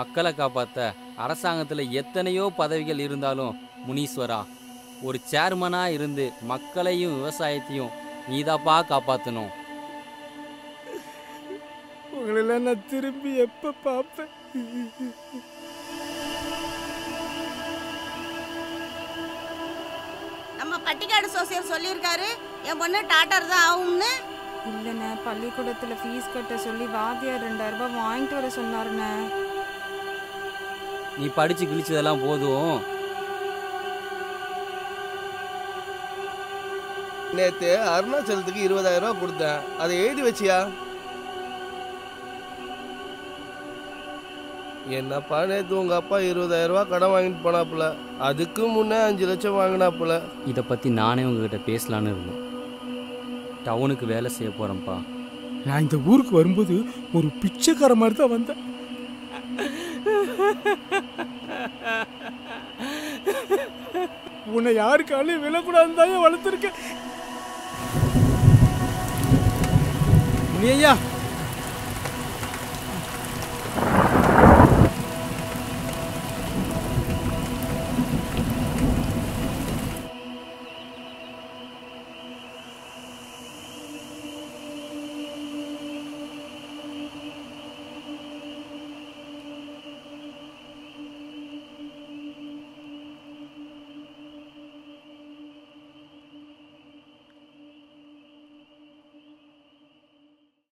மக்களை காப்பாற்ற அரசாங்கத்தில் எத்தனையோ பதவிகள் இருந்தாலும் முனீஸ்வரா ஒரு சேர்மனாக இருந்து மக்களையும் விவசாயத்தையும் நீதாப்பா காப்பாற்றணும் உங்களெல்லாம் நான் திரும்பி எப்ப பார்ப்பேன் நம்ம பட்டிக்காடு சோசியல் சொல்லியிருக்காரு என் பொண்ணு டாட்டர் தான் ஆகும்னு இல்லைண்ணே பள்ளிக்கூடத்தில் ஃபீஸ் கட்ட சொல்லி வாத்தியார் ரெண்டாயிரம் ரூபாய் வாங்கிட்டு வர சொன்னாருண்ணே நீ படித்து கிழிச்சதெல்லாம் போதும் நேத்து அருணாச்சலத்துக்கு இருபதாயிரம் ரூபாய் கொடுத்தேன் அதை எழுதி வச்சியா என்னப்பா நேத்து உங்க அப்பா இருபதாயிரம் ரூபாய் கடன் வாங்கிட்டு போனாப்புல அதுக்கு முன்னே அஞ்சு லட்சம் வாங்கினாப்புல இதை பற்றி நானே உங்ககிட்ட பேசலான்னு இருந்தேன் டவுனுக்கு வேலை செய்ய போகிறேன்ப்பா நான் இந்த ஊருக்கு வரும்போது ஒரு பிச்சைக்கார மாதிரி தான் வந்தேன் உன்னை யாருக்காலையும் விழக்கூடாதுன்னு தான் வளர்த்துருக்கேன் முனியா